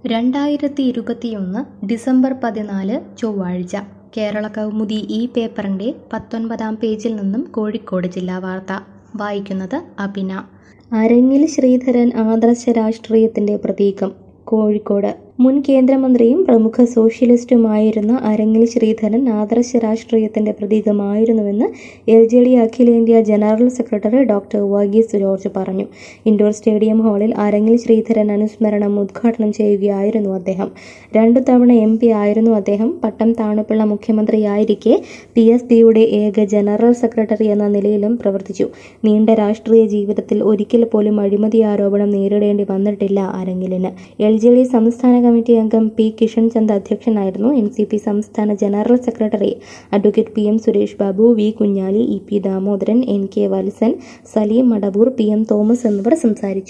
രണ്ടായിരത്തി ഇരുപത്തിയൊന്ന് ഡിസംബർ പതിനാല് ചൊവ്വാഴ്ച കേരള കൗമുദി ഈ പേപ്പറിൻ്റെ പത്തൊൻപതാം പേജിൽ നിന്നും കോഴിക്കോട് ജില്ലാ വാർത്ത വായിക്കുന്നത് അഭിന അരങ്ങിൽ ശ്രീധരൻ ആദർശ രാഷ്ട്രീയത്തിൻ്റെ പ്രതീകം കോഴിക്കോട് മുൻ കേന്ദ്രമന്ത്രിയും പ്രമുഖ സോഷ്യലിസ്റ്റുമായിരുന്ന അരങ്ങിൽ ശ്രീധരൻ ആദർശ രാഷ്ട്രീയത്തിന്റെ പ്രതീകമായിരുന്നുവെന്ന് എൽ ജെ ഡി അഖിലേന്ത്യാ general secretary doctor Varghese George പറഞ്ഞു ഇൻഡോർ സ്റ്റേഡിയം ഹാളിൽ അരങ്ങിൽ ശ്രീധരൻ അനുസ്മരണം ഉദ്ഘാടനം ചെയ്യുകയായിരുന്നു അദ്ദേഹം രണ്ടു തവണ എം പി ആയിരുന്നു അദ്ദേഹം പട്ടം താണുപിള്ള മുഖ്യമന്ത്രിയായിരിക്കെ പി എസ് പിയുടെ ഏക ജനറൽ സെക്രട്ടറി എന്ന നിലയിലും പ്രവർത്തിച്ചു നീണ്ട രാഷ്ട്രീയ ജീവിതത്തിൽ ഒരിക്കൽ പോലും അഴിമതി ആരോപണം നേരിടേണ്ടി വന്നിട്ടില്ല അരങ്ങിലിന് എൽ ജെ ഡി സംസ്ഥാന കമ്മിറ്റി അംഗം പി കിഷൻ ചന്ദ് അധ്യക്ഷനായിരുന്നു എൻ സി പി സംസ്ഥാന general secretary advocate P M Suresh Babu V Kunhali E P Damodaran N K Valsan Saleem Madavoor P M Thomas എന്നിവർ സംസാരിച്ചു